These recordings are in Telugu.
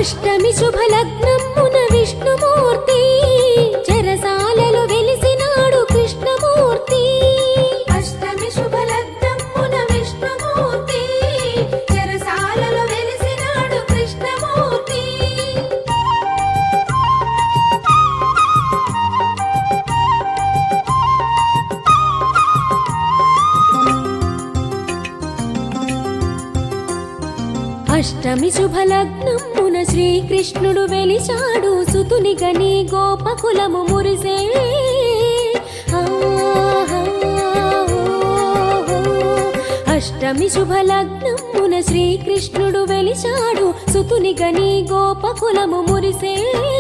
అష్టమి శుభలగ్నమున విష్ణుమూర్తి చెరసాలలో వెలిసినాడు కృష్ణమూర్తి అష్టమి శుభలగ్నమున విష్ణుమూర్తి చెరసాలలో వెలిసినాడు కృష్ణమూర్తి అష్టమి శుభలగ్నమున శ్రీకృష్ణుడు వెలిచాడు సుతుని గని గోపకులము మురిసే ఆహా, ఓహో. అష్టమి శుభలగ్నమున శ్రీకృష్ణుడు వెలిచాడు సుతుని గని గోపకులము మురిసే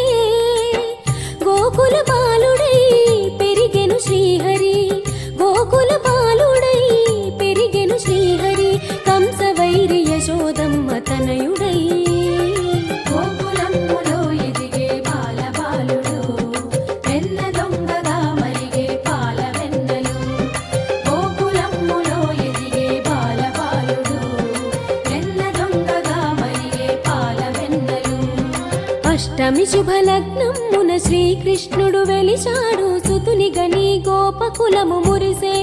గోకుల బాలుడై పెరిగెను శ్రీహరి గోకుల బాలుడై పెరిగెను శ్రీహరి కంస వైరి యశోదమ్మ తనయుడై గోకులమ్ములో ఎదిగే బాలబాలుడు వెన్న దొంగగా మరిగే పాల వెన్నెలు గోకులమ్ములో ఎదిగే బాలబాలుడు వెన్న దొంగగా మరిగే పాల వెన్నెలు అష్టమి శుభలగ్నమున శ్రీకృష్ణుడు వెలిచాడు సుతుని గని గోపకులము మురిసే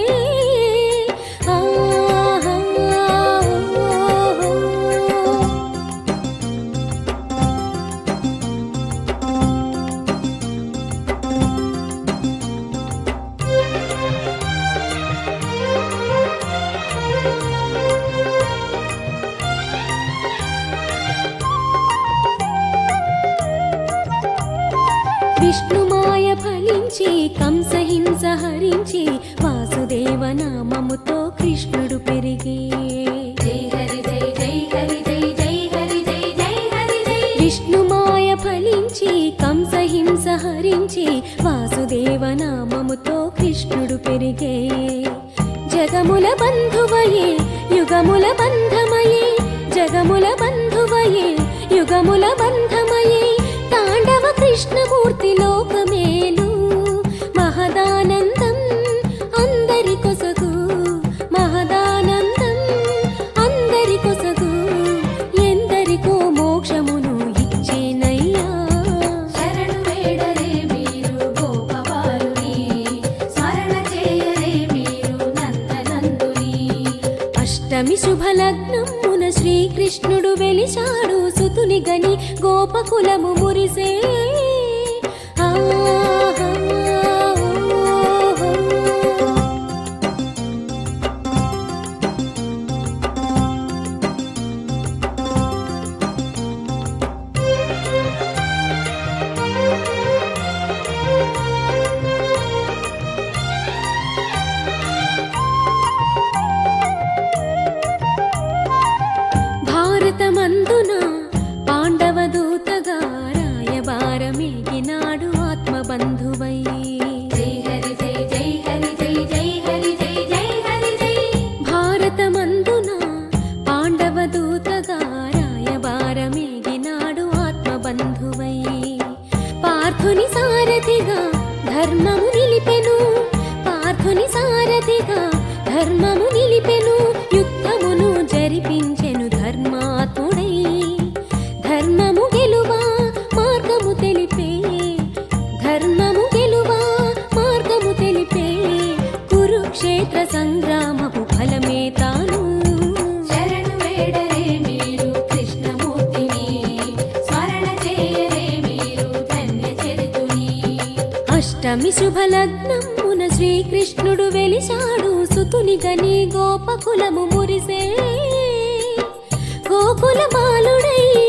ఆహా, ఓహో. విష్ణుమాయ ఫలించి కంసహింస హరించి వాసుదేవ నామముతో కృష్ణుడు పెరిగి జై హరి జై జై హరి జై జై హరి జై జై హరి జై విష్ణుమాయ ఫలించి కంసహింస హరించి వాసుదేవ నామముతో కృష్ణుడు పెరిగే జగముల బంధువయే యుగముల బంధమయే జగముల బంధువయే యుగముల బంధమయే తాండవ కృష్ణమూర్తి లోకమేలు మహదానందం అందరి కొసగు మహదానందం అందరి కొసగు ఎందరికో మోక్షమును ఇచ్చేనయ్యా శరణు వేడరే మీరు గోపబాలుని స్మరణ చేయరే మీరు నందనందుని అష్టమి శుభలగ్నమున శ్రీకృష్ణుడు వెలిచాడు సుతుని గని గోపకులము మురిసే ఆహా, ఓహో. భారతమందున పాండవ దూతగా రాయబారమేగినాడు ఆత్మబంధువై జై హరి జై జై హరి జై జై హరి జై జై హరి జై భారతమందున పాండవ దూతగా రాయబారమేగినాడు ఆత్మబంధువై పార్థుని సారథిగా ధర్మము నిలిపెను పార్థుని సారథిగా ధర్మము నిలిపెను యుద్ధమును జరిపించెను ధర్మాత్ముడై ధర్మము గెలువా మార్గము తెలిపే ధర్మము గెలువా మార్గము తెలిపే కురుక్షేత్ర సంగ్రామపు ఫలమే తాను శరణు వేడరే మీరు కృష్ణమూర్తిని స్మరణ చేయరే మీరు ధన్య చరితుని అష్టమి శుభలగ్నమున శ్రీకృష్ణుడు వెలిశాడు సుతుని గని గోపకులము మురిసే గోకుల బాలుడై